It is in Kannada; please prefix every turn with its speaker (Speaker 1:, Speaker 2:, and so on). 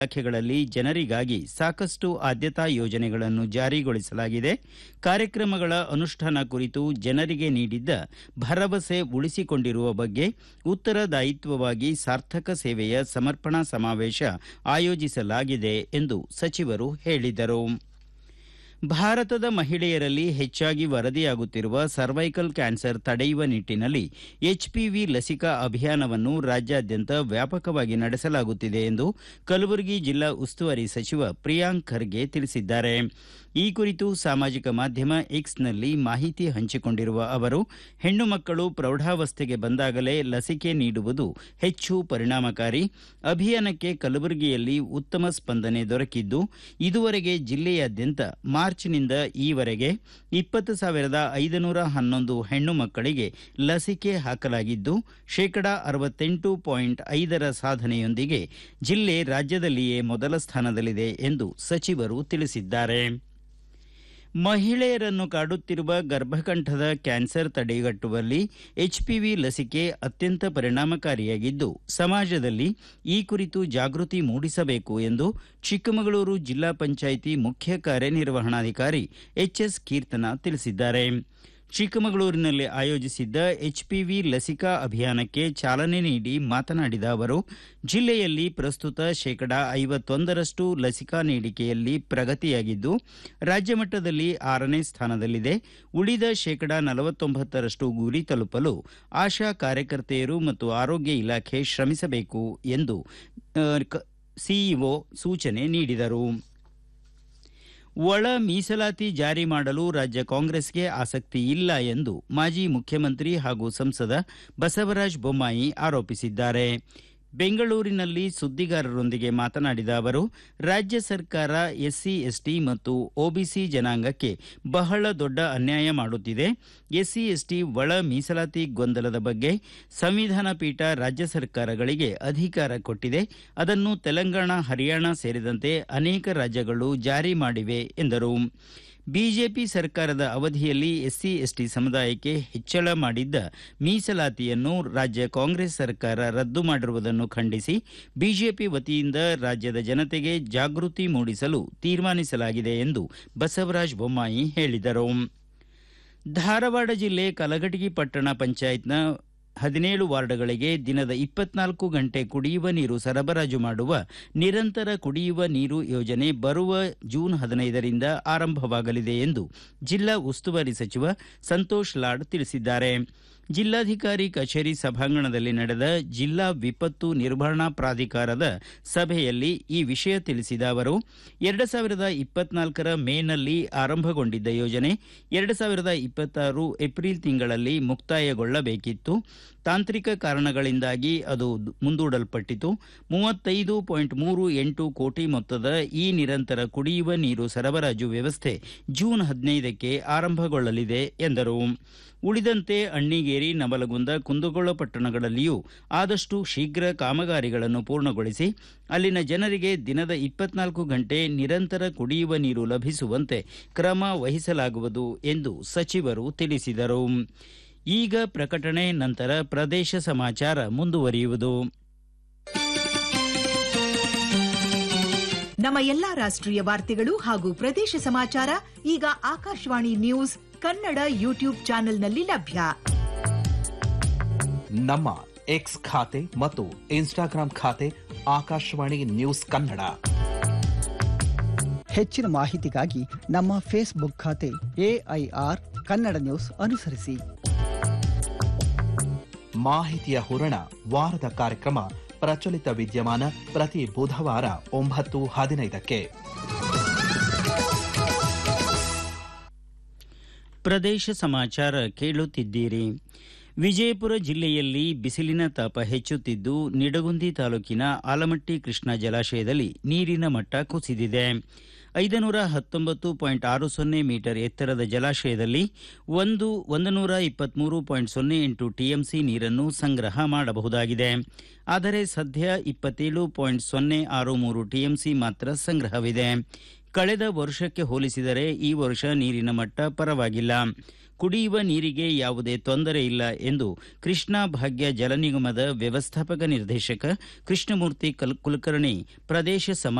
Speaker 1: ಇಲಾಖೆಗಳಲ್ಲಿ ಜನರಿಗಾಗಿ ಸಾಕಷ್ಟು ಆದ್ಯತಾ ಯೋಜನೆಗಳನ್ನು ಜಾರಿಗೊಳಿಸಲಾಗಿದೆ ಕಾರ್ಯಕ್ರಮಗಳ ಅನುಷ್ಠಾನ ಕುರಿತು ಜನರಿಗೆ ನೀಡಿದ್ದ ಭರವಸೆ ಉಳಿಸಿಕೊಂಡಿರುವ ಬಗ್ಗೆ ಉತ್ತರದಾಯಿತ್ವವಾಗಿ ಸಾರ್ಥಕ ಸೇವೆಯ ಸಮರ್ಪಣಾ ಸಮಾವೇಶ ಆಯೋಜಿಸಲಾಗಿದೆ ಎಂದು ಸಚಿವರು ಹೇಳಿದರು ಭಾರತದ ಮಹಿಳೆಯರಲ್ಲಿ ಹೆಚ್ಚಾಗಿ ವರದಿಯಾಗುತ್ತಿರುವ ಸರ್ವೈಕಲ್ ಕ್ಯಾನ್ಸರ್ ತಡೆಯುವ ನಿಟ್ಟಿನಲ್ಲಿ ಎಚ್ಪಿವಿ ಲಸಿಕಾ ಅಭಿಯಾನವನ್ನು ರಾಜ್ಯಾದ್ಯಂತ ವ್ಯಾಪಕವಾಗಿ ನಡೆಸಲಾಗುತ್ತಿದೆ ಎಂದು ಕಲಬುರಗಿ ಜಿಲ್ಲಾ ಉಸ್ತುವಾರಿ ಸಚಿವ ಪ್ರಿಯಾಂಕ್ ಖರ್ಗೆ ತಿಳಿಸಿದ್ದಾರೆ ಈ ಕುರಿತು ಸಾಮಾಜಿಕ ಮಾಧ್ಯಮ ಎಕ್ಸ್ನಲ್ಲಿ ಮಾಹಿತಿ ಹಂಚಿಕೊಂಡಿರುವ ಅವರು ಹೆಣ್ಣು ಮಕ್ಕಳು ಪ್ರೌಢಾವಸ್ಥೆಗೆ ಬಂದಾಗಲೇ ಲಸಿಕೆ ನೀಡುವುದು ಹೆಚ್ಚು ಪರಿಣಾಮಕಾರಿ ಅಭಿಯಾನಕ್ಕೆ ಕಲಬುರಗಿಯಲ್ಲಿ ಉತ್ತಮ ಸ್ಪಂದನೆ ದೊರಕಿದ್ದು ಇದುವರೆಗೆ ಜಿಲ್ಲೆಯಾದ್ಯಂತ ಮಾರ್ಚ್ನಿಂದ ಈವರೆಗೆ ಇಪ್ಪತ್ತು ಸಾವಿರದ ಐದುನೂರ ಹನ್ನೊಂದು ಹೆಣ್ಣು ಮಕ್ಕಳಿಗೆ ಲಸಿಕೆ ಹಾಕಲಾಗಿದ್ದು ಶೇಕಡಾ ಅರವತ್ತೆಂಟು ಪಾಯಿಂಟ್ ಐದರ ಸಾಧನೆಯೊಂದಿಗೆ ಜಿಲ್ಲೆ ರಾಜ್ಯದಲ್ಲಿಯೇ ಮೊದಲ ಸ್ಥಾನದಲ್ಲಿದೆ ಎಂದು ಸಚಿವರು ತಿಳಿಸಿದ್ದಾರೆ ಮಹಿಳೆಯರನ್ನು ಕಾಡುತ್ತಿರುವ ಗರ್ಭಕಂಠದ ಕ್ಯಾನ್ಸರ್ ತಡೆಗಟ್ಟುವಲ್ಲಿ ಎಚ್ಪಿವಿ ಲಸಿಕೆ ಅತ್ಯಂತ ಪರಿಣಾಮಕಾರಿಯಾಗಿದ್ದು ಸಮಾಜದಲ್ಲಿ ಈ ಕುರಿತು ಜಾಗೃತಿ ಮೂಡಿಸಬೇಕು ಎಂದು ಚಿಕ್ಕಮಗಳೂರು ಜಿಲ್ಲಾ ಪಂಚಾಯಿತಿ ಮುಖ್ಯ ಕಾರ್ಯನಿರ್ವಹಣಾಧಿಕಾರಿ ಎಚ್ಎಸ್ ಕೀರ್ತನ ತಿಳಿಸಿದ್ದಾರೆ ಚಿಕ್ಕಮಗಳೂರಿನಲ್ಲಿ ಆಯೋಜಿಸಿದ್ದ ಎಚ್ಪಿವಿ ಲಸಿಕಾ ಅಭಿಯಾನಕ್ಕೆ ಚಾಲನೆ ನೀಡಿ ಮಾತನಾಡಿದ ಅವರು ಜಿಲ್ಲೆಯಲ್ಲಿ ಪ್ರಸ್ತುತ ಶೇಕಡಾ ಐವತ್ತೊಂದರಷ್ಟು ಲಸಿಕಾ ನೀಡಿಕೆಯಲ್ಲಿ ಪ್ರಗತಿಯಾಗಿದ್ದು ರಾಜ್ಯ ಮಟ್ಟದಲ್ಲಿ ಆರನೇ ಸ್ಥಾನದಲ್ಲಿದೆ ಉಳಿದ ಶೇಕಡಾ ನಲವತ್ತೊಂಬತ್ತರಷ್ಟು ಗುರಿ ತಲುಪಲು ಆಶಾ ಕಾರ್ಯಕರ್ತೆಯರು ಮತ್ತು ಆರೋಗ್ಯ ಇಲಾಖೆ ಶ್ರಮಿಸಬೇಕು ಎಂದು ಸಿಇಒ ಸೂಚನೆ ನೀಡಿದರು ಒಳ ಮೀಸಲಾತಿ ಜಾರಿ ಮಾಡಲು ರಾಜ್ಯ ಕಾಂಗ್ರೆಸ್ಗೆ ಆಸಕ್ತಿ ಇಲ್ಲ ಎಂದು ಮಾಜಿ ಮುಖ್ಯಮಂತ್ರಿ ಹಾಗೂ ಸಂಸದ ಬಸವರಾಜ ಬೊಮ್ಮಾಯಿ ಆರೋಪಿಸಿದ್ದಾರೆ ಬೆಂಗಳೂರಿನಲ್ಲಿ ಸುದ್ದಿಗಾರರೊಂದಿಗೆ ಮಾತನಾಡಿದ ಅವರು ರಾಜ್ಯ ಸರ್ಕಾರ ಎಸ್ಸಿ ಎಸ್ಟಿ ಮತ್ತು ಒಬಿಸಿ ಜನಾಂಗಕ್ಕೆ ಬಹಳ ದೊಡ್ಡ ಅನ್ಯಾಯ ಮಾಡುತ್ತಿದೆ ಎಸ್ಸಿ ಎಸ್ಟಿ ಒಳ ಮೀಸಲಾತಿ ಗೊಂದಲದ ಬಗ್ಗೆ ಸಂವಿಧಾನ ಪೀಠ ರಾಜ್ಯ ಸರ್ಕಾರಗಳಿಗೆ ಅಧಿಕಾರ ಕೊಟ್ಟಿದೆ ಅದನ್ನು ತೆಲಂಗಾಣ ಹರಿಯಾಣ ಸೇರಿದಂತೆ ಅನೇಕ ರಾಜ್ಯಗಳು ಜಾರಿ ಮಾಡಿವೆ ಎಂದರು ಬಿಜೆಪಿ ಸರ್ಕಾರದ ಅವಧಿಯಲ್ಲಿ ಎಸ್ಸಿ ಎಸ್ಟಿ ಸಮುದಾಯಕ್ಕೆ ಹೆಚ್ಚಳ ಮಾಡಿದ್ದ ಮೀಸಲಾತಿಯನ್ನು ರಾಜ್ಯ ಕಾಂಗ್ರೆಸ್ ಸರ್ಕಾರ ರದ್ದು ಮಾಡಿರುವುದನ್ನು ಖಂಡಿಸಿ ಬಿಜೆಪಿ ವತಿಯಿಂದ ರಾಜ್ಯದ ಜನತೆಗೆ ಜಾಗೃತಿ ಮೂಡಿಸಲು ತೀರ್ಮಾನಿಸಲಾಗಿದೆ ಎಂದು ಬಸವರಾಜ ಬೊಮ್ಮಾಯಿ ಹೇಳಿದರು ಧಾರವಾಡ ಜಿಲ್ಲೆ ಕಲಘಟಗಿ ಪಟ್ಟಣ ಪಂಚಾಯತ್ನ ಹದಿನೇಳು ವಾರ್ಡ್ಗಳಿಗೆ ದಿನದ ಇಪ್ಪತ್ನಾಲ್ಕು ಗಂಟೆ ಕುಡಿಯುವ ನೀರು ಸರಬರಾಜು ಮಾಡುವ ನಿರಂತರ ಕುಡಿಯುವ ನೀರು ಯೋಜನೆ ಬರುವ ಜೂನ್ ಹದಿನೈದರಿಂದ ಆರಂಭವಾಗಲಿದೆ ಎಂದು ಜಿಲ್ಲಾ ಉಸ್ತುವಾರಿ ಸಚಿವ ಸಂತೋಷ್ ಲಾಡ್ ತಿಳಿಸಿದ್ದಾರೆ ಜಿಲ್ಲಾಧಿಕಾರಿ ಕಚೇರಿ ಸಭಾಂಗಣದಲ್ಲಿ ನಡೆದ ಜಿಲ್ಲಾ ವಿಪತ್ತು ನಿರ್ವಹಣಾ ಪ್ರಾಧಿಕಾರದ ಸಭೆಯಲ್ಲಿ ಈ ವಿಷಯ ತಿಳಿಸಿದ ಅವರು ಎರಡು ಸಾವಿರದ ಇಪ್ಪತ್ನಾಲ್ಕರ ಮೇನಲ್ಲಿ ಆರಂಭಗೊಂಡಿದ್ದ ಯೋಜನೆ ಎರಡು ಸಾವಿರದ ಇಪ್ಪತ್ತಾರು ಏಪ್ರಿಲ್ ತಿಂಗಳಲ್ಲಿ ಮುಕ್ತಾಯಗೊಳ್ಳಬೇಕಿತ್ತು ತಾಂತ್ರಿಕ ಕಾರಣಗಳಿಂದಾಗಿ ಅದು ಮುಂದೂಡಲ್ಪಟ್ಟಿತು ಮೂವತ್ತೈದು ಪಾಯಿಂಟ್ ಮೂರು ಎಂಟು ಕೋಟಿ ಮೊತ್ತದ ಈ ನಿರಂತರ ಕುಡಿಯುವ ನೀರು ಸರಬರಾಜು ವ್ಯವಸ್ಥೆ ಜೂನ್ ಹದಿನೈದಕ್ಕೆ ಆರಂಭಗೊಳ್ಳಲಿದೆ ಎಂದರು ಉಳಿದಂತೆ ಅಣ್ಣಿಗೇರಿ ನವಲಗುಂದ ಕುಂದಗೋಳ ಪಟ್ಟಣಗಳಲ್ಲಿಯೂ ಆದಷ್ಟು ಶೀಘ್ರ ಕಾಮಗಾರಿಗಳನ್ನು ಪೂರ್ಣಗೊಳಿಸಿ ಅಲ್ಲಿನ ಜನರಿಗೆ ದಿನದ ಇಪ್ಪತ್ನಾಲ್ಕು ಗಂಟೆ ನಿರಂತರ ಕುಡಿಯುವ ನೀರು ಲಭಿಸುವಂತೆ ಕ್ರಮ ವಹಿಸಲಾಗುವುದು ಎಂದು ಸಚಿವರು ತಿಳಿಸಿದರು ಈಗ ಪ್ರಕಟಣೆ ನಂತರ ಪ್ರದೇಶ ಸಮಾಚಾರ ಮುಂದುವರಿಯುವುದು
Speaker 2: ನಮ್ಮ ಎಲ್ಲಾ ರಾಷ್ಟ್ರೀಯ ವಾರ್ತೆಗಳು ಹಾಗೂ ಪ್ರದೇಶ ಸಮಾಚಾರ ಈಗ ಆಕಾಶವಾಣಿ ನ್ಯೂಸ್ ಕನ್ನಡ ಯೂಟ್ಯೂಬ್ ಚಾನೆಲ್ನಲ್ಲಿ ಲಭ್ಯ
Speaker 3: ನಮ್ಮ ಎಕ್ಸ್ ಖಾತೆ ಮತ್ತು ಇನ್ಸ್ಟಾಗ್ರಾಂ ಖಾತೆ ಆಕಾಶವಾಣಿ ನ್ಯೂಸ್ ಕನ್ನಡ
Speaker 4: ಹೆಚ್ಚಿನ ಮಾಹಿತಿಗಾಗಿ ನಮ್ಮ ಫೇಸ್ಬುಕ್ ಖಾತೆ ಎಐಆರ್ ಕನ್ನಡ ನ್ಯೂಸ್ ಅನುಸರಿಸಿ
Speaker 3: ಮಾಹಿತಿಯ ಹೂರಣ ವಾರದ ಕಾರ್ಯಕ್ರಮ ಪ್ರಚಲಿತ ವಿದ್ಯಮಾನ ಪ್ರತಿ ಬುಧವಾರ ಒಂಬತ್ತು ಹದಿನೈದಕ್ಕೆ
Speaker 1: ಪ್ರದೇಶ ಸಮಾಚಾರ ಕೇಳುತ್ತಿದ್ದೀರಿ ವಿಜಯಪುರ ಜಿಲ್ಲೆಯಲ್ಲಿ ಬಿಸಿಲಿನ ತಾಪ ಹೆಚ್ಚುತ್ತಿದ್ದು ನಿಡಗುಂದಿ ತಾಲೂಕಿನ ಆಲಮಟ್ಟಿ ಕೃಷ್ಣಾ ಜಲಾಶಯದಲ್ಲಿ ನೀರಿನ ಮಟ್ಟ ಕುಸಿದಿದೆ ಐದನೂರ ಹತ್ತೊಂಬತ್ತು ಪಾಯಿಂಟ್ ಆರು ಸೊನ್ನೆ ಮೀಟರ್ ಎತ್ತರದ ಜಲಾಶಯದಲ್ಲಿ ಒಂದು ಒಂದು ನೂರ ಇಪ್ಪತ್ಮೂರು ಪಾಯಿಂಟ್ ಸೊನ್ನೆ ಎಂಟು ಟಿಎಂಸಿ ನೀರನ್ನು ಸಂಗ್ರಹ ಮಾಡಬಹುದಾಗಿದೆ ಆದರೆ ಸದ್ಯ ಇಪ್ಪತ್ತೇಳು ಪಾಯಿಂಟ್ ಸೊನ್ನೆ ಆರು ಮೂರು ಟಿಎಂಸಿ ಮಾತ್ರ ಸಂಗ್ರಹವಿದೆ ಕಳೆದ ವರ್ಷಕ್ಕೆ ಹೋಲಿಸಿದರೆ ಈ ವರ್ಷ ನೀರಿನ ಮಟ್ಟ ಪರವಾಗಿಲ್ಲ ಕುಡಿಯುವ ನೀರಿಗೆ ಯಾವುದೇ ತೊಂದರೆ ಇಲ್ಲ ಎಂದು ಕೃಷ್ಣಾ ಭಾಗ್ಯ ಜಲ ನಿಗಮದ ವ್ಯವಸ್ಥಾಪಕ ನಿರ್ದೇಶಕ ಕೃಷ್ಣಮೂರ್ತಿ ಕಲ್- ಕುಲಕರ್ಣಿ ಪ್ರದೇಶ ಸಮಾಚಾರ